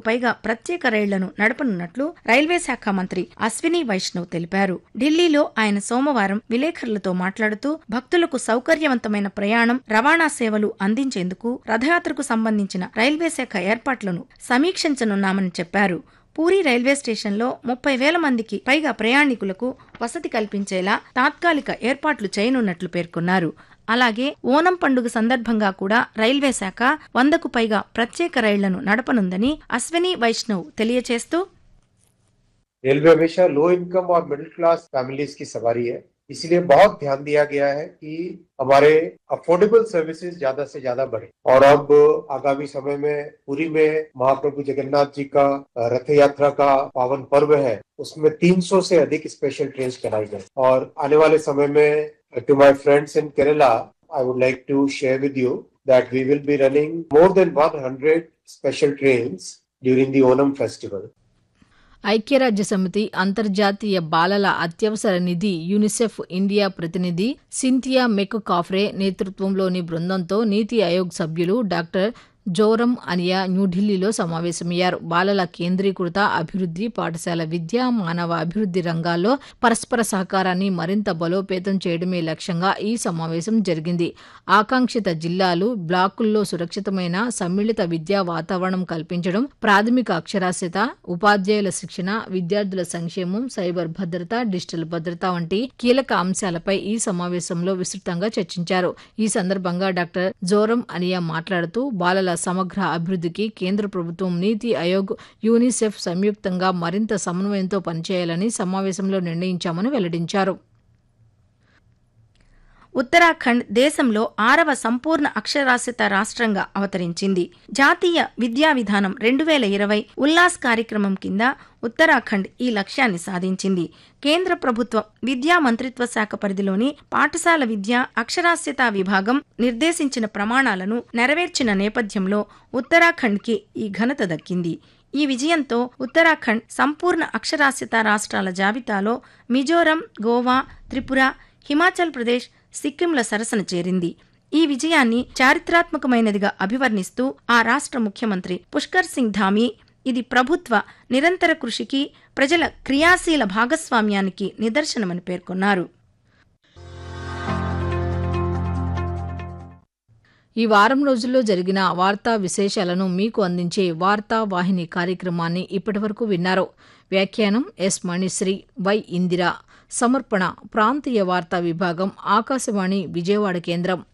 పైగా ప్రత్యేక రైళ్లను నడపనున్నట్లు రైల్వే శాఖ మంత్రి అశ్విని వైష్ణవ్ తెలిపారు ఢిల్లీలో ఆయన సోమవారం విలేకరులతో మాట్లాడుతూ భక్తులకు సౌకర్యవంతమైన ప్రయాణం రవాణా సేవలు అందించేందుకు రథయాత్రకు సంబంధించిన రైల్వే శాఖ ఏర్పాట్లను సమీక్షించనున్నామని చెప్పారు పూరి రైల్వే స్టేషన్లో ముప్పై వేల మందికి పైగా ప్రయాణికులకు వసతి కల్పించేలా తాత్కాలిక ఏర్పాట్లు చేయనున్నట్లు పేర్కొన్నారు అలాగే ఓనం పండుగ సందర్భంగా కూడా రైల్వే శాఖ వందకు పైగా ప్రత్యేక రైళ్లను నడపనుందని అశ్విని వైష్ణవ్ తెలియచేస్తూ रेलवे हमेशा लो इनकम और मिडिल क्लास फैमिलीज की सवारी है इसलिए बहुत ध्यान दिया गया है कि हमारे अफोर्डेबल सर्विसेज ज्यादा से ज्यादा बढ़े और अब आगामी समय में पुरी में महाप्रभु जगन्नाथ जी का रथ यात्रा का पावन पर्व है उसमें 300 से अधिक स्पेशल ट्रेन चलाई गई और आने वाले समय में to my friends in Kerala I would like to share with you that we will be running more than 100 special trains during the Onam festival. ఐక్యరాజ్య సమితి అంతర్జాతీయ బాలల అత్యవసర నిధి యూనిసెఫ్ ఇండియా ప్రతినిధి సింథియా మెక్ కాఫ్రే నేతృత్వంలోని బృందంతో నీతి ఆయోగ్ సభ్యులు డాక్టర్ జోరం అనియా న్యూఢిల్లీలో సమావేశమయ్యారు బాలల కేంద్రీకృత అభివృద్ధి పాఠశాల విద్య మానవ అభివృద్ధి రంగాల్లో పరస్పర సహకారాన్ని మరింత బలోపేతం చేయడమే లక్ష్యంగా ఈ సమావేశం జరిగింది ఆకాంక్షిత జిల్లాలు బ్లాకుల్లో సురక్షితమైన సమ్మిళిత విద్యా వాతావరణం కల్పించడం ప్రాథమిక అక్షరాస్యత ఉపాధ్యాయుల శిక్షణ విద్యార్థుల సంక్షేమం సైబర్ భద్రత డిజిటల్ భద్రత వంటి కీలక అంశాలపై ఈ సమావేశంలో విస్తృతంగా చర్చించారు ఈ సందర్భంగా డాక్టర్ జోరం అనియా మాట్లాడుతూ బాలల సమగ్ర అభివృద్ధికి కేంద్ర ప్రభుత్వం నీతి ఆయోగ్ యూనిసెఫ్ సంయుక్తంగా మరింత సమన్వయంతో పనిచేయాలని సమావేశంలో నిర్ణయించామని వెల్లడించారు ఉత్తరాఖండ్ దేశంలో ఆరవ సంపూర్ణ అక్షరాస్యత రాష్ట్రంగా అవతరించింది జాతీయ విద్యా విధానం రెండు వేల ఇరవై ఉల్లాస్ కార్యక్రమం కింద ఉత్తరాఖండ్ ఈ లక్ష్యాన్ని సాధించింది కేంద్ర ప్రభుత్వ విద్యా మంత్రిత్వ శాఖ పరిధిలోని పాఠశాల విద్య అక్షరాస్యత విభాగం నిర్దేశించిన ప్రమాణాలను నెరవేర్చిన నేపథ్యంలో ఉత్తరాఖండ్కి ఈ ఘనత దక్కింది ఈ విజయంతో ఉత్తరాఖండ్ సంపూర్ణ అక్షరాస్యత రాష్ట్రాల జాబితాలో మిజోరం గోవా త్రిపుర హిమాచల్ ప్రదేశ్ సిక్కింల సరసన చేరింది ఈ విజయాన్ని చారిత్రాత్మకమైనదిగా అభివర్ణిస్తూ ఆ రాష్ట్ర ముఖ్యమంత్రి పుష్కర్ సింగ్ ధామీ ఇది ప్రభుత్వ నిరంతర కృషికి ప్రజల క్రియాశీల భాగస్వామ్యానికి నిదర్శనమని పేర్కొన్నారు ఈ వారం రోజుల్లో జరిగిన వార్తా విశేషాలను మీకు అందించే వార్తా వాహిని కార్యక్రమాన్ని ఇప్పటివరకు విన్నారు వ్యాఖ్యానం ఎస్ మణిశ్రీ వై ఇందిర సమర్పణ ప్రాంతీయ వార్తా విభాగం ఆకాశవాణి విజయవాడ కేంద్రం